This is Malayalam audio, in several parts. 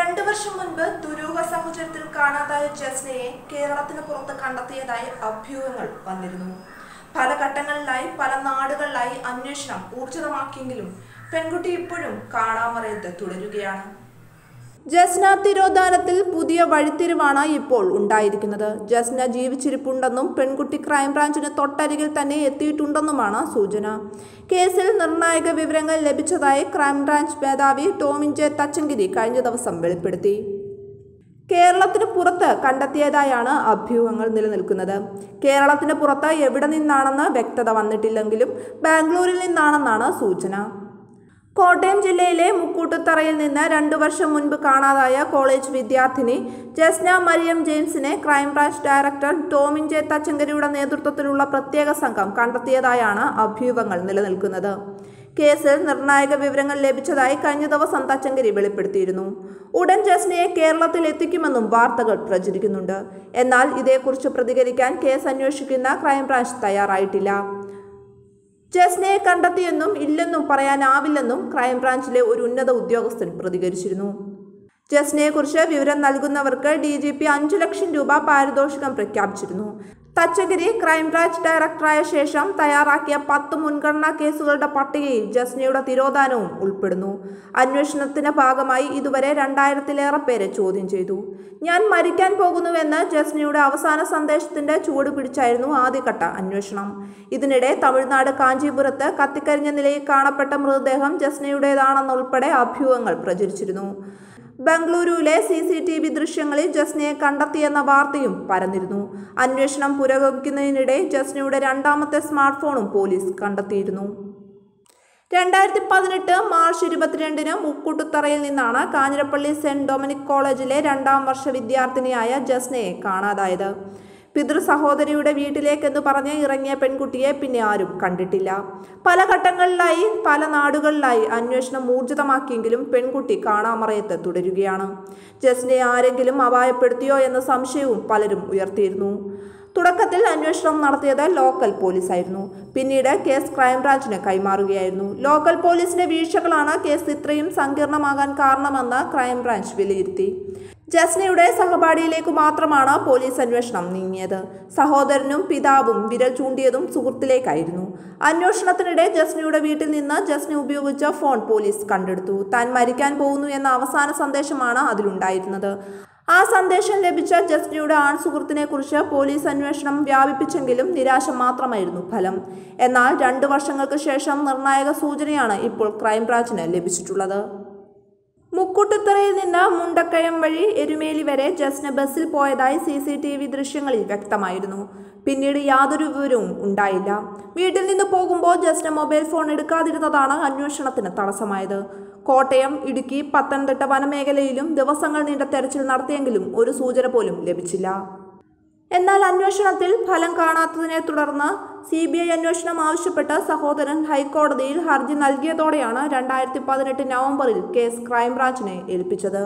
രണ്ടു വർഷം മുൻപ് ദുരൂഹ സാഹചര്യത്തിൽ കാണാതായ ജസ്നയെ കേരളത്തിന് പുറത്ത് കണ്ടെത്തിയതായി അഭ്യൂഹങ്ങൾ വന്നിരുന്നു പല ഘട്ടങ്ങളിലായി പല നാടുകളിലായി അന്വേഷണം ഊർജിതമാക്കിയെങ്കിലും പെൺകുട്ടി ഇപ്പോഴും കാണാമറയത്ത് തുടരുകയാണ് ജസ്ന തിരോധാനത്തിൽ പുതിയ വഴിത്തിരിവാണ് ഇപ്പോൾ ഉണ്ടായിരിക്കുന്നത് ജസ്ന ജീവിച്ചിരിപ്പുണ്ടെന്നും പെൺകുട്ടി ക്രൈംബ്രാഞ്ചിന് തൊട്ടരികിൽ തന്നെ എത്തിയിട്ടുണ്ടെന്നുമാണ് സൂചന കേസിൽ നിർണായക വിവരങ്ങൾ ലഭിച്ചതായി ക്രൈംബ്രാഞ്ച് മേധാവി ടോമിൻ ജെ തച്ചങ്കിരി കഴിഞ്ഞ ദിവസം വെളിപ്പെടുത്തി കേരളത്തിന് പുറത്ത് കണ്ടെത്തിയതായാണ് അഭ്യൂഹങ്ങൾ നിലനിൽക്കുന്നത് കേരളത്തിന് പുറത്ത് എവിടെ നിന്നാണെന്ന് വ്യക്തത വന്നിട്ടില്ലെങ്കിലും ബാംഗ്ലൂരിൽ നിന്നാണെന്നാണ് സൂചന കോട്ടയം ജില്ലയിലെ മുക്കൂട്ടുത്തറയിൽ നിന്ന് രണ്ടു വർഷം മുൻപ് കാണാതായ കോളേജ് വിദ്യാർത്ഥിനി ജസ്ന മരിയം ജെയിംസിനെ ക്രൈംബ്രാഞ്ച് ഡയറക്ടർ ടോമിൻ ജെ തച്ചങ്കരിയുടെ നേതൃത്വത്തിലുള്ള പ്രത്യേക സംഘം കണ്ടെത്തിയതായാണ് അഭ്യൂഹങ്ങൾ നിലനിൽക്കുന്നത് കേസിൽ നിർണായക വിവരങ്ങൾ ലഭിച്ചതായി കഴിഞ്ഞ ദിവസം തച്ചങ്കരി വെളിപ്പെടുത്തിയിരുന്നു ഉടൻ ജസ്നയെ കേരളത്തിൽ എത്തിക്കുമെന്നും വാർത്തകൾ പ്രചരിക്കുന്നുണ്ട് എന്നാൽ ഇതേക്കുറിച്ച് പ്രതികരിക്കാൻ കേസ് അന്വേഷിക്കുന്ന ക്രൈംബ്രാഞ്ച് തയ്യാറായിട്ടില്ല ജസ്നയെ കണ്ടെത്തിയെന്നും ഇല്ലെന്നും പറയാനാവില്ലെന്നും ക്രൈംബ്രാഞ്ചിലെ ഒരു ഉന്നത ഉദ്യോഗസ്ഥൻ പ്രതികരിച്ചിരുന്നു ജസ്നയെക്കുറിച്ച് വിവരം നൽകുന്നവർക്ക് ഡി ജി പി അഞ്ചു ലക്ഷം രൂപ പാരിതോഷികം പ്രഖ്യാപിച്ചിരുന്നു തച്ചഗിരി ക്രൈംബ്രാഞ്ച് ഡയറക്ടറായ ശേഷം തയ്യാറാക്കിയ പത്ത് മുൻഗണനാ കേസുകളുടെ പട്ടികയിൽ ജസ്നയുടെ തിരോധാനവും ഉൾപ്പെടുന്നു അന്വേഷണത്തിന്റെ ഭാഗമായി ഇതുവരെ രണ്ടായിരത്തിലേറെ പേരെ ചോദ്യം ചെയ്തു ഞാൻ മരിക്കാൻ പോകുന്നുവെന്ന് ജസ്നയുടെ അവസാന സന്ദേശത്തിന്റെ ചുവട് പിടിച്ചായിരുന്നു ആദ്യഘട്ട അന്വേഷണം ഇതിനിടെ തമിഴ്നാട് കാഞ്ചീപുരത്ത് കത്തിക്കരിഞ്ഞ നിലയിൽ കാണപ്പെട്ട മൃതദേഹം ജസ്നയുടേതാണെന്നുൾപ്പെടെ അഭ്യൂഹങ്ങൾ പ്രചരിച്ചിരുന്നു ബംഗളൂരുവിലെ സി സി ടി വി ദൃശ്യങ്ങളിൽ ജസ്നയെ കണ്ടെത്തിയെന്ന വാർത്തയും പരന്നിരുന്നു അന്വേഷണം പുരോഗമിക്കുന്നതിനിടെ ജസ്നയുടെ രണ്ടാമത്തെ സ്മാർട്ട് ഫോണും പോലീസ് കണ്ടെത്തിയിരുന്നു രണ്ടായിരത്തി പതിനെട്ട് മാർച്ച് ഇരുപത്തിരണ്ടിന് മുക്കൂട്ടുത്തറയിൽ നിന്നാണ് കാഞ്ഞിരപ്പള്ളി സെന്റ് ഡൊമിനിക് കോളേജിലെ രണ്ടാം വർഷ വിദ്യാർത്ഥിനിയായ ജസ്നയെ കാണാതായത് പിതൃ സഹോദരിയുടെ വീട്ടിലേക്കെന്ന് പറഞ്ഞ് ഇറങ്ങിയ പെൺകുട്ടിയെ പിന്നെ ആരും കണ്ടിട്ടില്ല പല ഘട്ടങ്ങളിലായി പല നാടുകളിലായി അന്വേഷണം ഊർജിതമാക്കിയെങ്കിലും പെൺകുട്ടി കാണാമറയത്ത് തുടരുകയാണ് ജസ്നയെ ആരെങ്കിലും അപായപ്പെടുത്തിയോ എന്ന സംശയവും പലരും ഉയർത്തിയിരുന്നു തുടക്കത്തിൽ അന്വേഷണം നടത്തിയത് ലോക്കൽ പോലീസായിരുന്നു പിന്നീട് കേസ് ക്രൈംബ്രാഞ്ചിന് കൈമാറുകയായിരുന്നു ലോക്കൽ പോലീസിന്റെ വീഴ്ചകളാണ് കേസ് ഇത്രയും സങ്കീർണമാകാൻ കാരണമെന്ന് ക്രൈംബ്രാഞ്ച് വിലയിരുത്തി ജസ്നയുടെ സഹപാഠിയിലേക്ക് മാത്രമാണ് പോലീസ് അന്വേഷണം നീങ്ങിയത് സഹോദരനും പിതാവും വിരൽ ചൂണ്ടിയതും സുഹൃത്തിലേക്കായിരുന്നു അന്വേഷണത്തിനിടെ ജസ്നയുടെ വീട്ടിൽ നിന്ന് ജസ്ന ഉപയോഗിച്ച ഫോൺ പോലീസ് കണ്ടെടുത്തു താൻ മരിക്കാൻ പോകുന്നു എന്ന അവസാന സന്ദേശമാണ് അതിലുണ്ടായിരുന്നത് ആ സന്ദേശം ലഭിച്ച ജസ്നയുടെ ആൺ സുഹൃത്തിനെ കുറിച്ച് പോലീസ് അന്വേഷണം വ്യാപിപ്പിച്ചെങ്കിലും നിരാശ മാത്രമായിരുന്നു ഫലം എന്നാൽ രണ്ടു വർഷങ്ങൾക്ക് ശേഷം നിർണായക സൂചനയാണ് ഇപ്പോൾ ക്രൈംബ്രാഞ്ചിന് ലഭിച്ചിട്ടുള്ളത് മുക്കുട്ടുത്തറയിൽ നിന്ന് മുണ്ടക്കയം വഴി എരുമേലി വരെ ജസ്ന ബസ്സിൽ പോയതായി സി സി ടി വി ദൃശ്യങ്ങളിൽ വ്യക്തമായിരുന്നു പിന്നീട് യാതൊരു വിവരവും ഉണ്ടായില്ല വീട്ടിൽ നിന്ന് പോകുമ്പോൾ ജസ്ന മൊബൈൽ ഫോൺ എടുക്കാതിരുന്നതാണ് അന്വേഷണത്തിന് തടസ്സമായത് കോട്ടയം ഇടുക്കി പത്തനംതിട്ട വനമേഖലയിലും ദിവസങ്ങൾ നീണ്ട തെരച്ചിൽ നടത്തിയെങ്കിലും ഒരു സൂചന പോലും ലഭിച്ചില്ല എന്നാൽ അന്വേഷണത്തിൽ ഫലം കാണാത്തതിനെ തുടർന്ന് സി ബി ഐ അന്വേഷണം ആവശ്യപ്പെട്ട് സഹോദരൻ ഹൈക്കോടതിയിൽ ഹർജി നൽകിയതോടെയാണ് രണ്ടായിരത്തി പതിനെട്ട് നവംബറിൽ കേസ് ക്രൈംബ്രാഞ്ചിനെ ഏൽപ്പിച്ചത്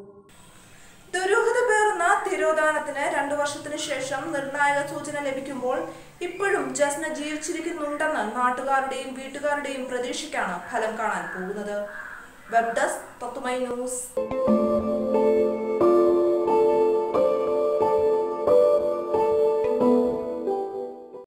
ദുരൂഹത പേർന്ന തിരോധാനത്തിന് രണ്ടു വർഷത്തിനു ശേഷം നിർണായക സൂചന ലഭിക്കുമ്പോൾ ഇപ്പോഴും ജസ്ന ജീവിച്ചിരിക്കുന്നുണ്ടെന്ന് നാട്ടുകാരുടെയും വീട്ടുകാരുടെയും പ്രതീക്ഷയ്ക്കാണ് ഫലം കാണാൻ പോകുന്നത് വെബ് ഡെസ്ക് തത്തുമൈ ന്യൂസ്